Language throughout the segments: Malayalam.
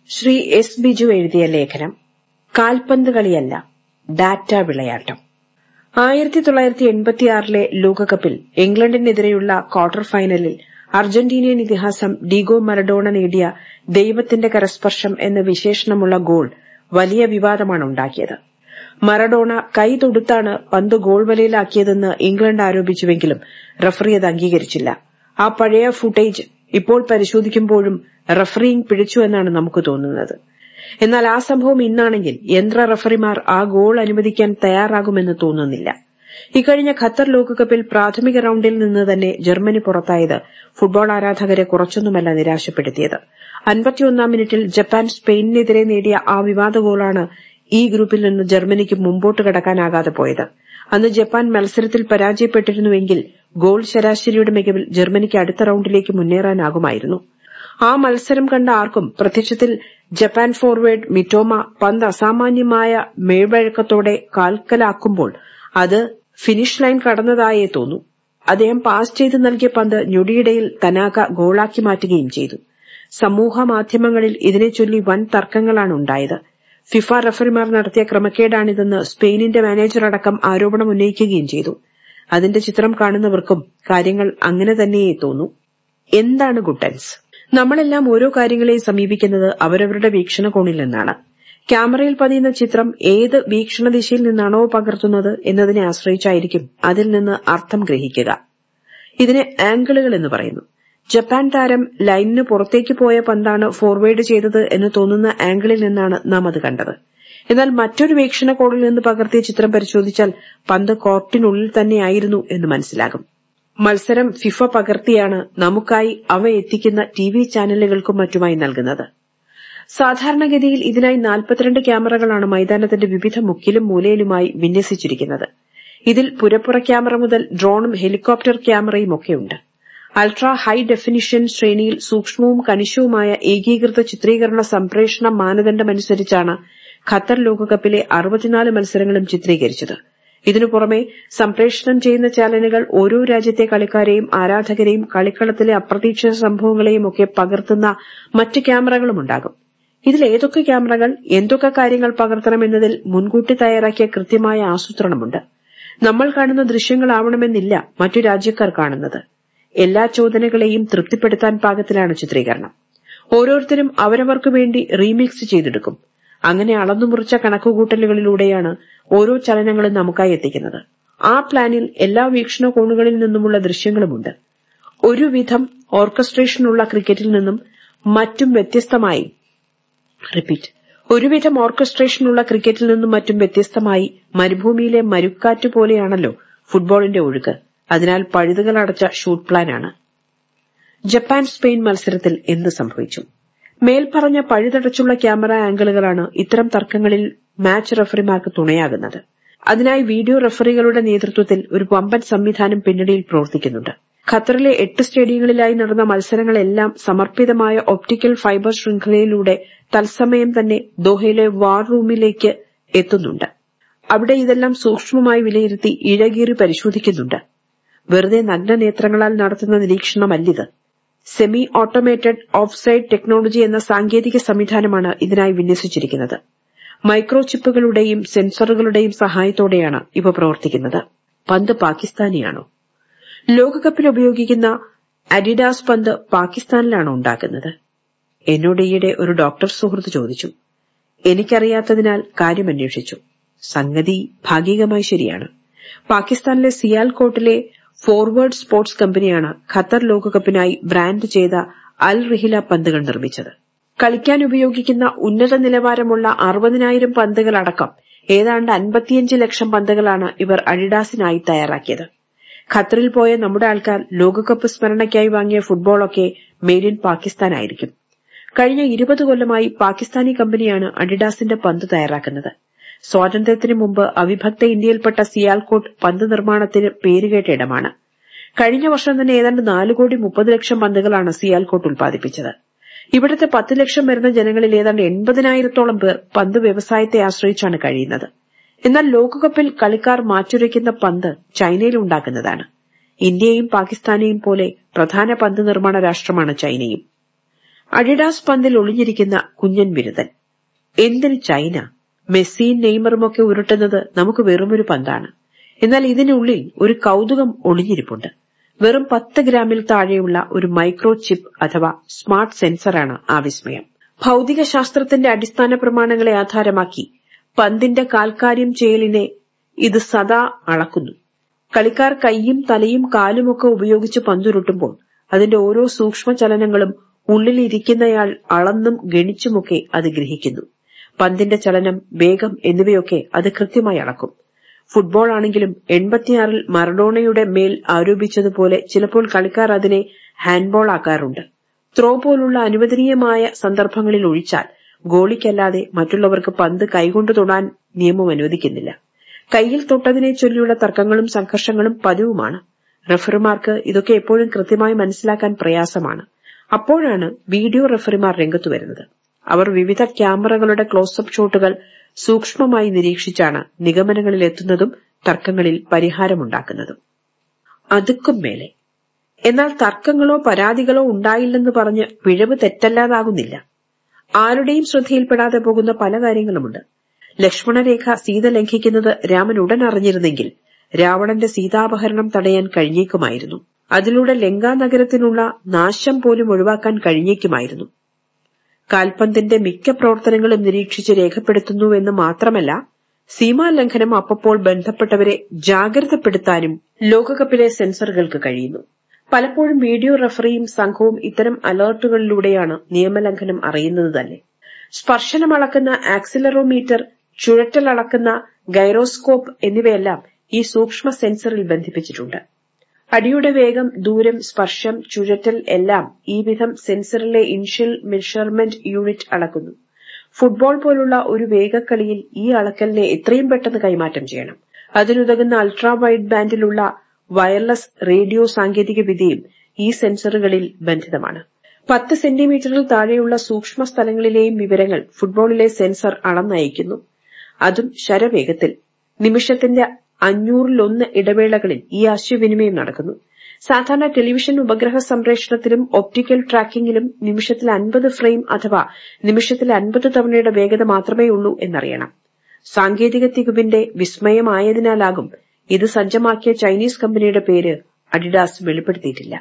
ശ്രീ എസ് ബിജു എഴുതിയ ലേഖനം കാൽപന്ത് കളിയല്ല ഡാറ്റ വിളയാട്ടം ആയിരത്തി തൊള്ളായിരത്തി എൺപത്തിയാറിലെ ലോകകപ്പിൽ ഇംഗ്ലണ്ടിനെതിരെയുള്ള ക്വാർട്ടർ ഫൈനലിൽ അർജന്റീനിയൻ ഇതിഹാസം ഡീഗോ മറഡോണ നേടിയ ദൈവത്തിന്റെ കരസ്പർശം എന്ന വിശേഷണമുള്ള ഗോൾ വലിയ വിവാദമാണ് ഉണ്ടാക്കിയത് മറഡോണ കൈ തൊടുത്താണ് പന്ത് ഗോൾ വലയിലാക്കിയതെന്ന് ഇംഗ്ലണ്ട് ആരോപിച്ചുവെങ്കിലും റഫറി അത് അംഗീകരിച്ചില്ല ആ പഴയ ഫുട്ടേജ് ഇപ്പോൾ പരിശോധിക്കുമ്പോഴും റഫറിയിങ് പിഴച്ചു എന്നാണ് നമുക്ക് തോന്നുന്നത് എന്നാൽ ആ സംഭവം ഇന്നാണെങ്കിൽ യന്ത്ര റഫറിമാർ ആ ഗോൾ അനുവദിക്കാൻ തയ്യാറാകുമെന്ന് തോന്നുന്നില്ല ഇക്കഴിഞ്ഞ ഖത്തർ ലോകകപ്പിൽ പ്രാഥമിക റൌണ്ടിൽ നിന്ന് തന്നെ ജർമ്മനി പുറത്തായത് ഫുട്ബോൾ ആരാധകരെ കുറച്ചൊന്നുമല്ല നിരാശപ്പെടുത്തിയത് അൻപത്തിയൊന്നാം മിനിറ്റിൽ ജപ്പാൻ സ്പെയിനിനെതിരെ നേടിയ ആ വിവാദ ഗോളാണ് ഈ ഗ്രൂപ്പിൽ നിന്ന് ജർമ്മനിക്ക് മുമ്പോട്ട് കടക്കാനാകാതെ പോയത് അന്ന് ജപ്പാൻ മത്സരത്തിൽ പരാജയപ്പെട്ടിരുന്നുവെങ്കിൽ ഗോൾ ശരാശരിയുടെ മികവിൽ ജർമ്മനിക്ക് അടുത്ത റൌണ്ടിലേക്ക് മുന്നേറാനാകുമായിരുന്നു ആ മത്സരം കണ്ട ആർക്കും പ്രത്യക്ഷത്തിൽ ജപ്പാൻ ഫോർവേഡ് മിറ്റോമ പന്ത് അസാമാന്യമായ മേഴ്വഴക്കത്തോടെ കാൽക്കലാക്കുമ്പോൾ അത് ഫിനിഷ് ലൈൻ കടന്നതായേ തോന്നൂ അദ്ദേഹം പാസ് ചെയ്ത് നൽകിയ പന്ത് ഞൊടിയിടയിൽ തനാക ഗോളാക്കി മാറ്റുകയും ചെയ്തു സമൂഹ മാധ്യമങ്ങളിൽ ഇതിനെ ചൊല്ലി വൻ തർക്കങ്ങളാണ് ഉണ്ടായത് ഫിഫ റഫറിമാർ നടത്തിയ ക്രമക്കേടാണിതെന്ന് സ്പെയിനിന്റെ മാനേജർ അടക്കം ആരോപണം ഉന്നയിക്കുകയും ചെയ്തു അതിന്റെ ചിത്രം കാണുന്നവർക്കും കാര്യങ്ങൾ അങ്ങനെ തന്നെയേ തോന്നൂ എന്താണ് ഗുട്ടൻസ് നമ്മളെല്ലാം ഓരോ കാര്യങ്ങളെയും സമീപിക്കുന്നത് അവരവരുടെ വീക്ഷണകോണിൽ നിന്നാണ് ക്യാമറയിൽ പതിയുന്ന ചിത്രം ഏത് വീക്ഷണദിശയിൽ നിന്നാണോ പകർത്തുന്നത് എന്നതിനെ ആശ്രയിച്ചായിരിക്കും അതിൽ നിന്ന് അർത്ഥം ഗ്രഹിക്കുക ഇതിനെ ആംഗിളുകൾ എന്ന് പറയുന്നു ജപ്പാൻ താരം ലൈനിന് പുറത്തേക്ക് പോയ പന്താണ് ഫോർവേഡ് ചെയ്തത് എന്ന് തോന്നുന്ന ആംഗിളിൽ നിന്നാണ് നാം അത് കണ്ടത് എന്നാൽ മറ്റൊരു വീക്ഷണകോണിൽ നിന്ന് പകർത്തിയ ചിത്രം പരിശോധിച്ചാൽ പന്ത് കോർട്ടിനുള്ളിൽ തന്നെയായിരുന്നു എന്ന് മനസ്സിലാകും മത്സരം ഫിഫ പകർത്തിയാണ് നമുക്കായി അവ എത്തിക്കുന്ന ടി വി ചാനലുകൾക്കും മറ്റുമായി നൽകുന്നത് സാധാരണഗതിയിൽ ഇതിനായി നാൽപ്പത്തിരണ്ട് ക്യാമറകളാണ് മൈതാനത്തിന്റെ വിവിധ മുക്കിലും മൂലയിലുമായി വിന്യസിച്ചിരിക്കുന്നത് ഇതിൽ പുരപ്പുറ ക്യാമറ മുതൽ ഡ്രോണും ഹെലികോപ്റ്റർ ക്യാമറയും ഒക്കെയുണ്ട് അൾട്രാ ഹൈ ഡെഫിനിഷൻ ശ്രേണിയിൽ സൂക്ഷ്മവും കണിശവുമായ ഏകീകൃത ചിത്രീകരണ സംപ്രേഷണ മാനദണ്ഡമനുസരിച്ചാണ് ഖത്തർ ലോകകപ്പിലെ അറുപത്തിനാല് മത്സരങ്ങളും ചിത്രീകരിച്ചത് ഇതിനു പുറമെ സംപ്രേഷണം ചെയ്യുന്ന ചാനലുകൾ ഓരോ രാജ്യത്തെ കളിക്കാരെയും ആരാധകരെയും കളിക്കളത്തിലെ അപ്രതീക്ഷിത സംഭവങ്ങളെയും ഒക്കെ പകർത്തുന്ന മറ്റ് ക്യാമറകളുമുണ്ടാകും ഇതിൽ ഏതൊക്കെ ക്യാമറകൾ എന്തൊക്കെ കാര്യങ്ങൾ പകർത്തണമെന്നതിൽ മുൻകൂട്ടി തയ്യാറാക്കിയ കൃത്യമായ ആസൂത്രണമുണ്ട് നമ്മൾ കാണുന്ന ദൃശ്യങ്ങളാവണമെന്നില്ല മറ്റു രാജ്യക്കാർ കാണുന്നത് എല്ലാ ചോദനകളെയും തൃപ്തിപ്പെടുത്താൻ പാകത്തിലാണ് ചിത്രീകരണം ഓരോരുത്തരും അവരവർക്ക് വേണ്ടി റീമിക്സ് ചെയ്തെടുക്കും അങ്ങനെ അളന്നുമുറിച്ച കണക്കുകൂട്ടലുകളിലൂടെയാണ് ഓരോ ചലനങ്ങളും നമുക്കായി എത്തിക്കുന്നത് ആ പ്ലാനിൽ എല്ലാ വീക്ഷണകോണുകളിൽ നിന്നുമുള്ള ദൃശ്യങ്ങളുമുണ്ട് ഒരുവിധം ഓർക്കസ്ട്രേഷനുള്ള ക്രിക്കറ്റിൽ നിന്നും മറ്റും വ്യത്യസ്തമായി റിപ്പീറ്റ് ഒരുവിധം ഓർക്കസ്ട്രേഷനുള്ള ക്രിക്കറ്റിൽ നിന്നും മറ്റും വ്യത്യസ്തമായി മരുഭൂമിയിലെ മരുക്കാറ്റ് പോലെയാണല്ലോ ഫുട്ബോളിന്റെ ഒഴുക്ക് അതിനാൽ പഴുതുകൾ അടച്ച ഷൂട്ട് പ്ലാനാണ് ജപ്പാൻ സ്പെയിൻ മത്സരത്തിൽ എന്ത് സംഭവിച്ചു മേൽപ്പറഞ്ഞ പഴുതടച്ചുള്ള ക്യാമറ ആംഗിളുകളാണ് ഇത്തരം തർക്കങ്ങളിൽ മാച്ച് റഫറിമാർക്ക് തുണയാകുന്നത് അതിനായി വീഡിയോ റഫറികളുടെ നേതൃത്വത്തിൽ ഒരു വമ്പൻ സംവിധാനം പിന്നണിയിൽ പ്രവർത്തിക്കുന്നുണ്ട് ഖത്തറിലെ എട്ട് സ്റ്റേഡിയങ്ങളിലായി നടന്ന മത്സരങ്ങളെല്ലാം സമർപ്പിതമായ ഒപ്റ്റിക്കൽ ഫൈബർ ശൃംഖലയിലൂടെ തത്സമയം തന്നെ ദോഹയിലെ വാർ റൂമിലേക്ക് എത്തുന്നുണ്ട് അവിടെ ഇതെല്ലാം സൂക്ഷ്മമായി വിലയിരുത്തി ഇഴകീറി പരിശോധിക്കുന്നുണ്ട് വെറുതെ നഗ്നനേത്രങ്ങളാൽ നടത്തുന്ന നിരീക്ഷണമല്ലിത് semi automated offside technology എന്ന സാങ്കേതിക സംവിധാനമാണ് ഇതിനായി വിന്യസിച്ചിരിക്കുന്നത് മൈക്രോ ചിപ്പുകളുടെയും സെൻസറുകളുടെയും സഹായത്തോടെയാണ് ഇവ പ്രവർത്തിക്കുന്നത് പന്ത് പാകിസ്ഥാനിയാണോ ലോകകപ്പിൽ ഉപയോഗിക്കുന്ന അഡിഡാസ് പന്ത് പാകിസ്ഥാനിലാണോ ഉണ്ടാക്കുന്നത് എന്നോട് ഈയിടെ ഒരു ഡോക്ടർ സുഹൃത്ത് ചോദിച്ചു എനിക്കറിയാത്തതിനാൽ കാര്യമന്വേഷിച്ചു സംഗതി ഭാഗികമായി ശരിയാണ് പാകിസ്ഥാനിലെ സിയാൽകോട്ടിലെ ഫോർവേഡ് സ്പോർട്സ് കമ്പനിയാണ് ഖത്തർ ലോകകപ്പിനായി ബ്രാൻഡ് ചെയ്ത അൽ റിഹില പന്തുകൾ നിർമ്മിച്ചത് കളിക്കാൻ ഉപയോഗിക്കുന്ന ഉന്നത നിലവാരമുള്ള അറുപതിനായിരം പന്തുകളടക്കം ഏതാണ്ട് അൻപത്തിയഞ്ച് ലക്ഷം പന്തുകളാണ് ഇവർ അഡിഡാസിനായി തയ്യാറാക്കിയത് ഖത്തറിൽ പോയ നമ്മുടെ ആൾക്കാർ ലോകകപ്പ് സ്മരണയ്ക്കായി വാങ്ങിയ ഫുട്ബോളൊക്കെ മെയ്ഡ് ഇൻ പാകിസ്ഥാനായിരിക്കും കഴിഞ്ഞ ഇരുപത് കൊല്ലമായി പാകിസ്ഥാനി കമ്പനിയാണ് അഡിഡാസിന്റെ പന്ത് തയ്യാറാക്കുന്നത് സ്വാതന്ത്ര്യത്തിന് മുമ്പ് അവിഭക്ത ഇന്ത്യയിൽപ്പെട്ട സിയാൽകോട്ട് പന്ത് നിർമ്മാണത്തിന് പേരുകേട്ട ഇടമാണ് കഴിഞ്ഞ വർഷം തന്നെ ഏതാണ്ട് നാല് കോടി മുപ്പത് ലക്ഷം പന്തുകളാണ് സിയാൽകോട്ട് ഉൽപ്പാദിപ്പിച്ചത് ഇവിടുത്തെ പത്ത് ലക്ഷം വരുന്ന ജനങ്ങളിൽ ഏതാണ്ട് എൺപതിനായിരത്തോളം പേർ പന്ത് വ്യവസായത്തെ ആശ്രയിച്ചാണ് കഴിയുന്നത് എന്നാൽ ലോകകപ്പിൽ കളിക്കാർ മാറ്റുരയ്ക്കുന്ന പന്ത് ചൈനയിൽ ഉണ്ടാക്കുന്നതാണ് ഇന്ത്യയും പാകിസ്ഥാനെയും പോലെ പ്രധാന പന്ത് നിർമ്മാണ രാഷ്ട്രമാണ് ചൈനയും അഡിഡാസ് പന്തിൽ ഒളിഞ്ഞിരിക്കുന്ന കുഞ്ഞൻ ബിരുദൻ എന്തിന് ചൈന മെസ്സിയും നെയ്മറുമൊക്കെ ഉരുട്ടുന്നത് നമുക്ക് വെറുമൊരു പന്താണ് എന്നാൽ ഇതിനുള്ളിൽ ഒരു കൗതുകം ഒളിഞ്ഞിരിപ്പുണ്ട് വെറും പത്ത് ഗ്രാമിൽ താഴെയുള്ള ഒരു മൈക്രോ ചിപ്പ് അഥവാ സ്മാർട്ട് സെൻസറാണ് ആ വിസ്മയം ഭൌതിക ശാസ്ത്രത്തിന്റെ അടിസ്ഥാന പ്രമാണങ്ങളെ ആധാരമാക്കി പന്തിന്റെ കാൽക്കാര്യം ചെയ്യലിനെ ഇത് സദാ അളക്കുന്നു കളിക്കാർ കൈയും തലയും കാലുമൊക്കെ ഉപയോഗിച്ച് പന്തുരുട്ടുമ്പോൾ അതിന്റെ ഓരോ സൂക്ഷ്മ ചലനങ്ങളും ഉള്ളിലിരിക്കുന്നയാൾ അളന്നും ഗണിച്ചുമൊക്കെ അത് ഗ്രഹിക്കുന്നു പന്തിന്റെ ചലനം വേഗം എന്നിവയൊക്കെ അത് കൃത്യമായി അളക്കും ഫുട്ബോൾ ആണെങ്കിലും എൺപത്തിയാറിൽ മറഡോണയുടെ മേൽ ആരോപിച്ചതുപോലെ ചിലപ്പോൾ കളിക്കാർ അതിനെ ഹാൻഡ്ബോൾ ആക്കാറുണ്ട് ത്രോ പോലുള്ള അനുവദനീയമായ സന്ദർഭങ്ങളിൽ ഒഴിച്ചാൽ ഗോളിക്കല്ലാതെ മറ്റുള്ളവർക്ക് പന്ത് കൈകൊണ്ട് തൊടാൻ നിയമം അനുവദിക്കുന്നില്ല കൈയിൽ തൊട്ടതിനെ ചൊല്ലിയുള്ള തർക്കങ്ങളും സംഘർഷങ്ങളും പതിവുമാണ് റഫറിമാർക്ക് ഇതൊക്കെ എപ്പോഴും കൃത്യമായി മനസ്സിലാക്കാൻ പ്രയാസമാണ് അപ്പോഴാണ് വീഡിയോ റഫറിമാർ രംഗത്തു വരുന്നത് അവർ വിവിധ ക്യാമറകളുടെ ക്ലോസപ്പ് ഷോട്ടുകൾ സൂക്ഷ്മമായി നിരീക്ഷിച്ചാണ് നിഗമനങ്ങളിലെത്തുന്നതും തർക്കങ്ങളിൽ പരിഹാരമുണ്ടാക്കുന്നതും അതുക്കും മേലെ എന്നാൽ തർക്കങ്ങളോ പരാതികളോ ഉണ്ടായില്ലെന്ന് പറഞ്ഞ് പിഴവ് തെറ്റല്ലാതാകുന്നില്ല ആരുടെയും ശ്രദ്ധയിൽപ്പെടാതെ പോകുന്ന പല കാര്യങ്ങളുമുണ്ട് ലക്ഷ്മണരേഖ സീത ലംഘിക്കുന്നത് രാമൻ ഉടൻ അറിഞ്ഞിരുന്നെങ്കിൽ രാവണന്റെ സീതാപഹരണം തടയാൻ കഴിഞ്ഞേക്കുമായിരുന്നു അതിലൂടെ ലങ്കാ നഗരത്തിനുള്ള നാശം പോലും ഒഴിവാക്കാൻ കഴിഞ്ഞേക്കുമായിരുന്നു കാൽപന്തിന്റെ മിക്ക പ്രവർത്തനങ്ങളും നിരീക്ഷിച്ച് രേഖപ്പെടുത്തുന്നുവെന്ന് മാത്രമല്ല സീമാലംഘനം അപ്പപ്പോൾ ബന്ധപ്പെട്ടവരെ ജാഗ്രതപ്പെടുത്താനും ലോകകപ്പിലെ സെൻസറുകൾക്ക് കഴിയുന്നു പലപ്പോഴും വീഡിയോ റഫറിയും സംഘവും ഇത്തരം അലർട്ടുകളിലൂടെയാണ് നിയമലംഘനം അറിയുന്നത് തന്നെ സ്പർശനം അളക്കുന്ന ആക്സിലറോമീറ്റർ ചുഴറ്റൽ അളക്കുന്ന ഗൈറോസ്കോപ്പ് എന്നിവയെല്ലാം ഈ സൂക്ഷ്മ സെൻസറിൽ ബന്ധിപ്പിച്ചിട്ടുണ്ട് അടിയുടെ വേഗം ദൂരം സ്പർശം ചുഴറ്റൽ എല്ലാം ഈ വിധം സെൻസറിലെ ഇൻഷ്യൽ മെഷർമെന്റ് യൂണിറ്റ് അളക്കുന്നു ഫുട്ബോൾ പോലുള്ള ഒരു വേഗക്കളിയിൽ ഈ അളക്കലിനെ എത്രയും പെട്ടെന്ന് കൈമാറ്റം ചെയ്യണം അതിനുതകുന്ന അൾട്രാ വൈഡ് ബാൻഡിലുള്ള വയർലെസ് റേഡിയോ സാങ്കേതിക വിദ്യയും ഈ സെൻസറുകളിൽ ബന്ധിതമാണ് പത്ത് സെന്റിമീറ്ററിൽ താഴെയുള്ള സൂക്ഷ്മ സ്ഥലങ്ങളിലെയും വിവരങ്ങൾ ഫുട്ബോളിലെ സെൻസർ അളന്നയക്കുന്നു അതും ശരവേഗത്തിൽ നിമിഷത്തിന്റെ അഞ്ഞൂറിലൊന്ന് ഇടവേളകളിൽ ഈ ആശയവിനിമയം നടക്കുന്നു സാധാരണ ടെലിവിഷൻ ഉപഗ്രഹ സംപ്രേഷണത്തിലും ഒപ്റ്റിക്കൽ ട്രാക്കിംഗിലും നിമിഷത്തിൽ അൻപത് ഫ്രെയിം അഥവാ നിമിഷത്തിൽ അൻപത് തവണയുടെ വേഗത മാത്രമേ ഉള്ളൂ എന്നറിയണം സാങ്കേതിക തികവിന്റെ വിസ്മയമായതിനാലാകും ഇത് സജ്ജമാക്കിയ ചൈനീസ് കമ്പനിയുടെ പേര് അഡിഡാസ് വെളിപ്പെടുത്തിയിട്ടില്ല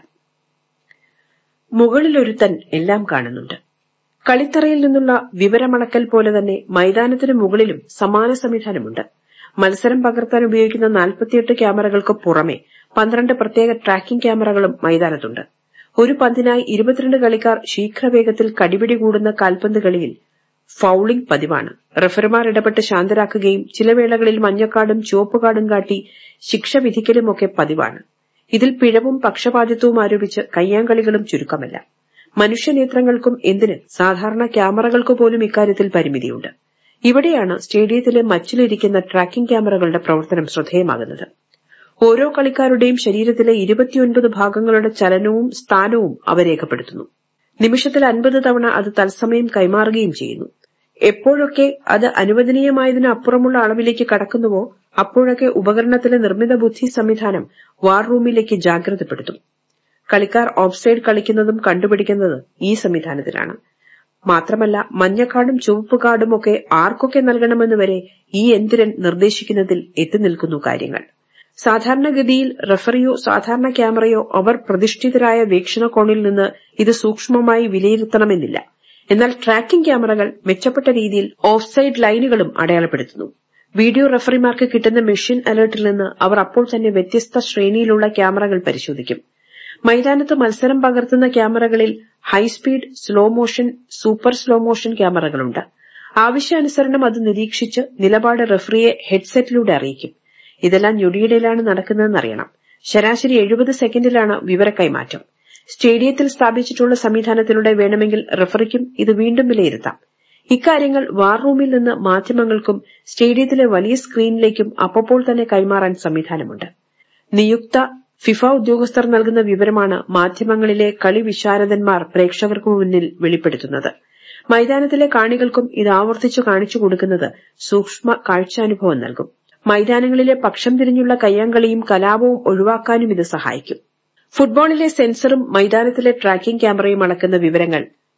മുകളിലൊരുത്തൻ എല്ലാം കാണുന്നുണ്ട് കളിത്തറയിൽ നിന്നുള്ള വിവരമളക്കൽ പോലെ തന്നെ മൈതാനത്തിന് മുകളിലും സമാന സംവിധാനമുണ്ട് മത്സരം പകർത്താൻ ഉപയോഗിക്കുന്ന നാൽപ്പത്തിയെട്ട് ക്യാമറകൾക്ക് പുറമെ പന്ത്രണ്ട് പ്രത്യേക ട്രാക്കിംഗ് ക്യാമറകളും മൈതാനത്തുണ്ട് ഒരു പന്തിനായി ഇരുപത്തിരണ്ട് കളിക്കാർ ശീഘ്രവേഗത്തിൽ കടിപിടി കൂടുന്ന കാൽപന്ത് കളിയിൽ ഫൌളിംഗ് പതിവാണ് റഫറിമാർ ഇടപെട്ട് ശാന്തരാക്കുകയും ചില വേളകളിൽ മഞ്ഞക്കാടും ചുവപ്പുകാടും കാട്ടി ശിക്ഷ വിധിക്കലുമൊക്കെ പതിവാണ് ഇതിൽ പിഴവും പക്ഷപാതിത്വവും ആരോപിച്ച് കയ്യാങ്കളികളും ചുരുക്കമല്ല മനുഷ്യനേത്രങ്ങൾക്കും എന്തിന് സാധാരണ ക്യാമറകൾക്ക് പോലും ഇക്കാര്യത്തിൽ പരിമിതിയുണ്ട് ഇവിടെയാണ് സ്റ്റേഡിയത്തിലെ മച്ചിലിരിക്കുന്ന ട്രാക്കിംഗ് ക്യാമറകളുടെ പ്രവർത്തനം ശ്രദ്ധേയമാകുന്നത് ഓരോ കളിക്കാരുടെയും ശരീരത്തിലെ ഇരുപത്തിയൊൻപത് ഭാഗങ്ങളുടെ ചലനവും സ്ഥാനവും അവ രേഖപ്പെടുത്തുന്നു നിമിഷത്തിൽ അൻപത് തവണ അത് തത്സമയം കൈമാറുകയും ചെയ്യുന്നു എപ്പോഴൊക്കെ അത് അനുവദനീയമായതിന് അപ്പുറമുള്ള അളവിലേക്ക് കടക്കുന്നുവോ അപ്പോഴൊക്കെ ഉപകരണത്തിലെ നിർമ്മിത ബുദ്ധി സംവിധാനം വാർ റൂമിലേക്ക് ജാഗ്രതപ്പെടുത്തും കളിക്കാർ ഓഫ്സൈഡ് കളിക്കുന്നതും കണ്ടുപിടിക്കുന്നതും ഈ സംവിധാനത്തിലാണ് മാത്രമല്ല മഞ്ഞക്കാടും ചുവപ്പുകാടും ഒക്കെ ആർക്കൊക്കെ നൽകണമെന്ന് വരെ ഈ യന്ത്രൻ നിർദ്ദേശിക്കുന്നതിൽ എത്തി നിൽക്കുന്നു കാര്യങ്ങൾ സാധാരണഗതിയിൽ റഫറിയോ സാധാരണ ക്യാമറയോ അവർ പ്രതിഷ്ഠിതരായ വീക്ഷണകോണിൽ നിന്ന് ഇത് സൂക്ഷ്മമായി വിലയിരുത്തണമെന്നില്ല എന്നാൽ ട്രാക്കിംഗ് ക്യാമറകൾ മെച്ചപ്പെട്ട രീതിയിൽ ഓഫ്സൈഡ് ലൈനുകളും അടയാളപ്പെടുത്തുന്നു വീഡിയോ റഫറിമാർക്ക് കിട്ടുന്ന മെഷീൻ അലർട്ടിൽ നിന്ന് അവർ അപ്പോൾ തന്നെ വ്യത്യസ്ത ശ്രേണിയിലുള്ള ക്യാമറകൾ പരിശോധിക്കും മൈതാനത്ത് മത്സരം പകർത്തുന്ന ക്യാമറകളിൽ high speed slow motion super slow motion ക്യാമറകളുണ്ട് ആവശ്യാനുസരണം അത് നിരീക്ഷിച്ച് നിലപാട് റഫറിയെ ഹെഡ്സെറ്റിലൂടെ അറിയിക്കും ഇതെല്ലാം ഞൊടിയിടയിലാണ് നടക്കുന്നതെന്ന് അറിയണം ശരാശരി എഴുപത് സെക്കൻഡിലാണ് വിവര കൈമാറ്റം സ്റ്റേഡിയത്തിൽ സ്ഥാപിച്ചിട്ടുള്ള സംവിധാനത്തിലൂടെ വേണമെങ്കിൽ റഫറിക്കും ഇത് വീണ്ടും വിലയിരുത്താം ഇക്കാര്യങ്ങൾ വാർ റൂമിൽ നിന്ന് മാധ്യമങ്ങൾക്കും സ്റ്റേഡിയത്തിലെ വലിയ സ്ക്രീനിലേക്കും അപ്പോൾ തന്നെ കൈമാറാൻ സംവിധാനമുണ്ട് നിയുക്ത ഫിഫ ഉദ്യോഗസ്ഥർ നൽകുന്ന വിവരമാണ് മാധ്യമങ്ങളിലെ കളി വിശാരദന്മാർ പ്രേക്ഷകർക്ക് മുന്നിൽ വെളിപ്പെടുത്തുന്നത് മൈതാനത്തിലെ കാണികൾക്കും ഇത് ആവർത്തിച്ചു കാണിച്ചു കൊടുക്കുന്നത് സൂക്ഷ്മ കാഴ്ചാനുഭവം നൽകും മൈതാനങ്ങളിലെ പക്ഷം തിരിഞ്ഞുള്ള കയ്യാങ്കളിയും കലാപവും ഒഴിവാക്കാനും ഇത് സഹായിക്കും ഫുട്ബോളിലെ സെൻസറും മൈതാനത്തിലെ ട്രാക്കിംഗ് ക്യാമറയും അളക്കുന്ന വിവരങ്ങൾ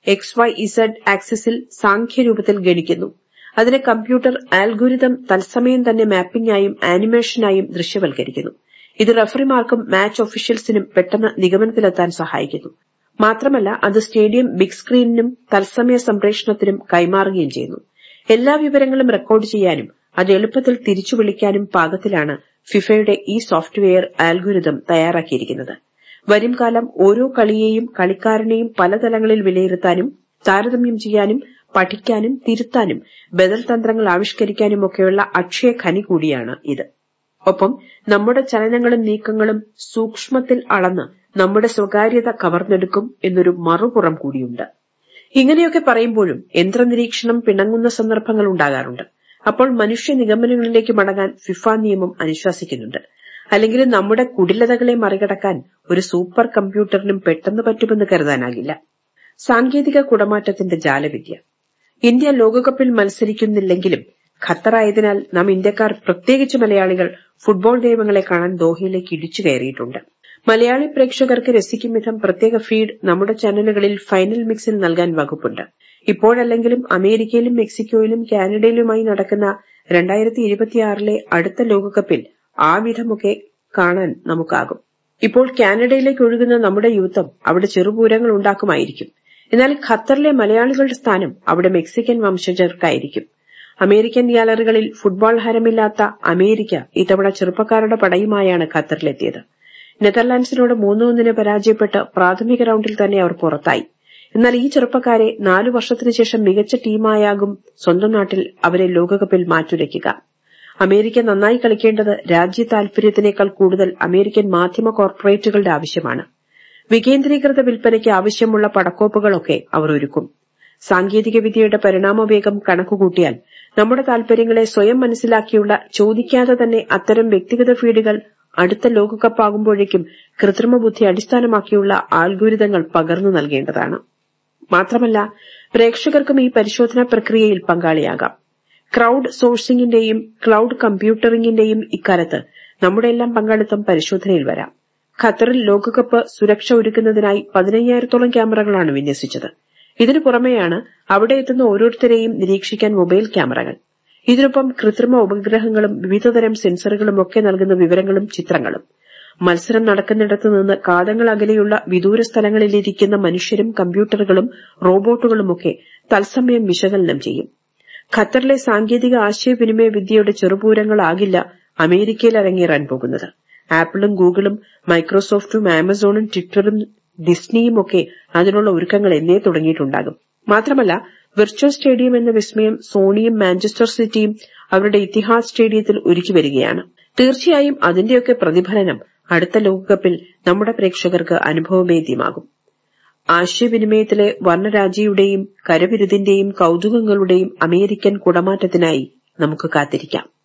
എക്സ് വൈ ഇസഡ് ആക്സിസിൽ സാഖ്യരൂപത്തിൽ ഗണിക്കുന്നു അതിനെ കമ്പ്യൂട്ടർ ആൽഗുരിതം തത്സമയം തന്നെ മാപ്പിംഗായും ആനിമേഷനായും ദൃശ്യവൽക്കരിക്കുന്നു ഇത് റഫറിമാർക്കും മാച്ച് ഒഫീഷ്യൽസിനും പെട്ടെന്ന് നിഗമനത്തിലെത്താൻ സഹായിക്കുന്നു മാത്രമല്ല അത് സ്റ്റേഡിയം ബിഗ് സ്ക്രീനിനും തത്സമയ സംപ്രേഷണത്തിനും കൈമാറുകയും ചെയ്യുന്നു എല്ലാ വിവരങ്ങളും റെക്കോർഡ് ചെയ്യാനും അത് എളുപ്പത്തിൽ തിരിച്ചു വിളിക്കാനും പാകത്തിലാണ് ഫിഫയുടെ ഈ സോഫ്റ്റ്വെയർ ആൽഗുരിതം തയ്യാറാക്കിയിരിക്കുന്നത് വരും കാലം ഓരോ കളിയെയും കളിക്കാരനെയും പല തലങ്ങളിൽ വിലയിരുത്താനും താരതമ്യം ചെയ്യാനും പഠിക്കാനും തിരുത്താനും ബദൽ തന്ത്രങ്ങൾ ആവിഷ്കരിക്കാനും ഒക്കെയുള്ള അക്ഷയ ഖനി കൂടിയാണ് ഇത് ഒപ്പം നമ്മുടെ ചലനങ്ങളും നീക്കങ്ങളും സൂക്ഷ്മത്തിൽ അളന്ന് നമ്മുടെ സ്വകാര്യത കവർന്നെടുക്കും എന്നൊരു മറുപുറം കൂടിയുണ്ട് ഇങ്ങനെയൊക്കെ പറയുമ്പോഴും യന്ത്രനിരീക്ഷണം പിണങ്ങുന്ന സന്ദർഭങ്ങൾ ഉണ്ടാകാറുണ്ട് അപ്പോൾ മനുഷ്യ നിഗമനങ്ങളിലേക്ക് മടങ്ങാൻ ഫിഫ നിയമം അനുശാസിക്കുന്നുണ്ട് അല്ലെങ്കിൽ നമ്മുടെ കുടിലതകളെ മറികടക്കാൻ ഒരു സൂപ്പർ കമ്പ്യൂട്ടറിനും പെട്ടെന്ന് പറ്റുമെന്ന് കരുതാനാകില്ല സാങ്കേതിക കുടമാറ്റത്തിന്റെ ജാലവിദ്യ ഇന്ത്യ ലോകകപ്പിൽ മത്സരിക്കുന്നില്ലെങ്കിലും ഖത്തറായതിനാൽ നാം ഇന്ത്യക്കാർ പ്രത്യേകിച്ച് മലയാളികൾ ഫുട്ബോൾ നിയമങ്ങളെ കാണാൻ ദോഹയിലേക്ക് ഇടിച്ചു കയറിയിട്ടുണ്ട് മലയാളി പ്രേക്ഷകർക്ക് രസിക്കും വിധം പ്രത്യേക ഫീഡ് നമ്മുടെ ചാനലുകളിൽ ഫൈനൽ മിക്സിൽ നൽകാൻ വകുപ്പുണ്ട് ഇപ്പോഴല്ലെങ്കിലും അമേരിക്കയിലും മെക്സിക്കോയിലും കാനഡയിലുമായി നടക്കുന്ന രണ്ടായിരത്തി ഇരുപത്തിയാറിലെ അടുത്ത ലോകകപ്പിൽ ആ വിധമൊക്കെ കാണാൻ നമുക്കാകും ഇപ്പോൾ കാനഡയിലേക്ക് ഒഴുകുന്ന നമ്മുടെ യുദ്ധം അവിടെ ചെറുപൂരങ്ങൾ ഉണ്ടാക്കുമായിരിക്കും എന്നാൽ ഖത്തറിലെ മലയാളികളുടെ സ്ഥാനം അവിടെ മെക്സിക്കൻ വംശജർക്കായിരിക്കും അമേരിക്കൻ ഗ്യാലറികളിൽ ഫുട്ബോൾ ഹരമില്ലാത്ത അമേരിക്ക ഇത്തവണ ചെറുപ്പക്കാരുടെ പടയുമായാണ് ഖത്തറിലെത്തിയത് നെതർലാൻഡ്സിനോട് മൂന്ന് ഒന്നിന് പരാജയപ്പെട്ട് പ്രാഥമിക റൌണ്ടിൽ തന്നെ അവർ പുറത്തായി എന്നാൽ ഈ ചെറുപ്പക്കാരെ നാലു വർഷത്തിനു ശേഷം മികച്ച ടീമായാകും സ്വന്തം നാട്ടിൽ അവരെ ലോകകപ്പിൽ മാറ്റുരയ്ക്കുക അമേരിക്ക നന്നായി കളിക്കേണ്ടത് രാജ്യ താൽപര്യത്തിനേക്കാൾ കൂടുതൽ അമേരിക്കൻ മാധ്യമ കോർപ്പറേറ്റുകളുടെ ആവശ്യമാണ് വികേന്ദ്രീകൃത വിൽപ്പനയ്ക്ക് ആവശ്യമുള്ള പടക്കോപ്പുകളൊക്കെ അവർ ഒരുക്കും സാങ്കേതിക വിദ്യയുടെ പരിണാമവേഗം കണക്കുകൂട്ടിയാൽ നമ്മുടെ താൽപര്യങ്ങളെ സ്വയം മനസ്സിലാക്കിയുള്ള ചോദിക്കാതെ തന്നെ അത്തരം വ്യക്തിഗത ഫീഡുകൾ അടുത്ത ലോകകപ്പാകുമ്പോഴേക്കും കൃത്രിമ ബുദ്ധി അടിസ്ഥാനമാക്കിയുള്ള ആൽഗുരിതങ്ങൾ പകർന്നു നൽകേണ്ടതാണ് മാത്രമല്ല പ്രേക്ഷകർക്കും ഈ പരിശോധനാ പ്രക്രിയയിൽ പങ്കാളിയാകാം ക്രൌഡ് സോഴ്സിംഗിന്റെയും ക്ലൌഡ് കമ്പ്യൂട്ടറിംഗിന്റെയും ഇക്കാലത്ത് നമ്മുടെ എല്ലാം പങ്കാളിത്തം പരിശോധനയിൽ വരാം ഖത്തറിൽ ലോകകപ്പ് സുരക്ഷ ഒരുക്കുന്നതിനായി പതിനയ്യായിരത്തോളം ക്യാമറകളാണ് വിന്യസിച്ചത് ഇതിനു പുറമെയാണ് അവിടെ എത്തുന്ന ഓരോരുത്തരെയും നിരീക്ഷിക്കാൻ മൊബൈൽ ക്യാമറകൾ ഇതിനൊപ്പം കൃത്രിമ ഉപഗ്രഹങ്ങളും വിവിധതരം സെൻസറുകളും ഒക്കെ നൽകുന്ന വിവരങ്ങളും ചിത്രങ്ങളും മത്സരം നടക്കുന്നിടത്ത് നിന്ന് കാതങ്ങൾ അകലെയുള്ള വിദൂര സ്ഥലങ്ങളിലിരിക്കുന്ന മനുഷ്യരും കമ്പ്യൂട്ടറുകളും റോബോട്ടുകളുമൊക്കെ തത്സമയം വിശകലനം ചെയ്യും ഖത്തറിലെ സാങ്കേതിക ആശയവിനിമയ വിദ്യയുടെ ചെറുപൂരങ്ങളാകില്ല അമേരിക്കയിൽ അരങ്ങേറാൻ പോകുന്നത് ആപ്പിളും ഗൂഗിളും മൈക്രോസോഫ്റ്റും ആമസോണും ട്വിറ്ററും ഡിസ്നിയും ഒക്കെ അതിനുള്ള ഒരുക്കങ്ങൾ എന്നേ തുടങ്ങിയിട്ടുണ്ടാകും മാത്രമല്ല വിർച്വൽ സ്റ്റേഡിയം എന്ന വിസ്മയം സോണിയും മാഞ്ചസ്റ്റർ സിറ്റിയും അവരുടെ ഇതിഹാസ് സ്റ്റേഡിയത്തിൽ ഒരുക്കി വരികയാണ് തീർച്ചയായും അതിന്റെയൊക്കെ പ്രതിഫലനം അടുത്ത ലോകകപ്പിൽ നമ്മുടെ പ്രേക്ഷകർക്ക് അനുഭവവേദ്യമാകും ആശയവിനിമയത്തിലെ വർണ്ണരാജിയുടെയും കരവിരുതിന്റെയും കൌതുകങ്ങളുടെയും അമേരിക്കൻ കുടമാറ്റത്തിനായി നമുക്ക് കാത്തിരിക്കാം